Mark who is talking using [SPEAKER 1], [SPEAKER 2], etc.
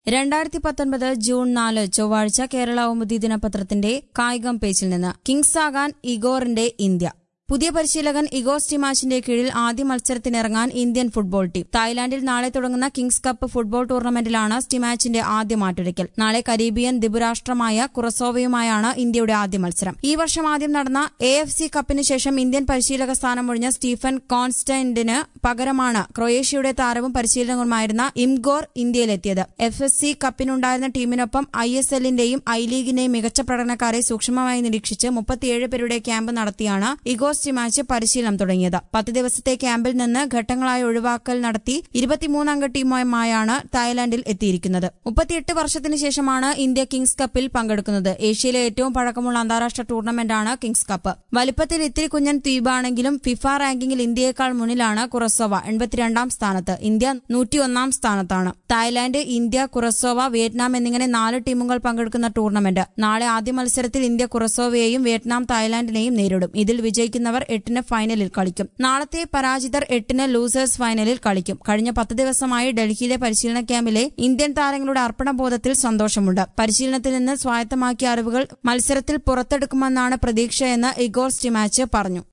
[SPEAKER 1] രണ്ടായിരത്തി പത്തൊൻപത് ജൂൺ നാല് ചൊവ്വാഴ്ച കേരള കൗമുദി ദിനപത്രത്തിന്റെ കായികം പേജിൽ നിന്ന് കിങ്സ് ആകാൻ ഇഗോറിന്റെ ഇന്ത്യ പുതിയ പരിശീലകൻ ഇഗോർ സ്റ്റിമാച്ചിന്റെ കീഴിൽ ആദ്യ മത്സരത്തിനിറങ്ങാൻ ഇന്ത്യൻ ഫുട്ബോൾ ടീം തായ്ലാന്റിൽ നാളെ തുടങ്ങുന്ന കിങ്സ് കപ്പ് ഫുട്ബോൾ ടൂർണമെന്റിലാണ് സ്റ്റിമാച്ചിന്റെ ആദ്യ മാറ്റുരയ്ക്കൽ നാളെ കരീബിയൻ ദ്വീപരാഷ്ട്രമായ കുറസോവയുമായാണ് ഇന്ത്യയുടെ ആദ്യ മത്സരം ഈ വർഷം ആദ്യം നടന്ന എ എഫ് സി കപ്പിന് ശേഷം ഇന്ത്യൻ പരിശീലക സ്ഥാനം ഒഴിഞ്ഞ സ്റ്റീഫൻ കോൺസ്റ്റന്റിന് പകരമാണ് ക്രൊയേഷ്യയുടെ താരവും പരിശീലകനുമായിരുന്ന ഇംഗോർ ഇന്ത്യയിലെത്തിയത് എഫ് എസ് സി കപ്പിനുണ്ടായിരുന്ന ടീമിനൊപ്പം ഐ എസ് എല്ലിന്റെയും ഐ ലീഗിന്റെയും മികച്ച പ്രകടനക്കാരെ സൂക്ഷ്മമായി നിരീക്ഷിച്ച് മുപ്പത്തിയേഴ് പേരുടെ ക്യാമ്പ് നടത്തിയാണ് ഇഗോർ സ്റ്റിമാച്ച് പരിശീലനം തുടങ്ങിയത് പത്ത് ദിവസത്തെ ക്യാമ്പിൽ നിന്ന് ഘട്ടങ്ങളായി ഒഴിവാക്കൽ നടത്തി ഇരുപത്തിമൂന്നംഗ ടീമുമായാണ് തായ്ലാന്റിൽ എത്തിയിരിക്കുന്നത് മുപ്പത്തിയെട്ട് വർഷത്തിന് ശേഷമാണ് ഇന്ത്യ കിങ്സ് കപ്പിൽ പങ്കെടുക്കുന്നത് ഏഷ്യയിലെ ഏറ്റവും പഴക്കമുള്ള അന്താരാഷ്ട്ര ടൂർണമെന്റാണ് കിങ്സ് കപ്പ് വലിപ്പത്തിൽ ഇത്തിരി കുഞ്ഞൻ ദ്വീപാണെങ്കിലും ഫിഫ റാങ്കിങ്ങിൽ ഇന്ത്യയേക്കാൾ മുന്നിലാണ് കുറസോവ എൺപത്തിരണ്ടാം സ്ഥാനത്ത് ഇന്ത്യ നൂറ്റിയൊന്നാം സ്ഥാനത്താണ് തായ്ലാന്റ് ഇന്ത്യ കുറസോവ വിയറ്റ്നാം എന്നിങ്ങനെ നാല് ടീമുകൾ പങ്കെടുക്കുന്ന ടൂർണമെന്റ് നാളെ ആദ്യ മത്സരത്തിൽ ഇന്ത്യ കുറസോവയെയും വിയറ്റ്നാം തായ്ലാന്റിനെയും നേരിടും ഇതിൽ വിജയിക്കുന്നവർ എട്ടിന് ഫൈനലിൽ കളിക്കും നാളത്തെ പരാജിതർ എട്ടിന് ലൂസേഴ്സ് ഫൈനലിൽ കളിക്കും കഴിഞ്ഞ പത്ത് ദിവസമായി ഡൽഹിയിലെ പരിശീലന ക്യാമ്പിലെ ഇന്ത്യൻ താരങ്ങളുടെ അർപ്പണബോധത്തിൽ സന്തോഷമുണ്ട് പരിശീലനത്തിൽ നിന്ന് സ്വായത്തമാക്കിയ അറിവുകൾ മത്സരത്തിൽ പുറത്തെടുക്കുമെന്നാണ് പ്രതീക്ഷയെന്ന് ഇഗോർ സ്റ്റിമാച്ച് പറഞ്ഞു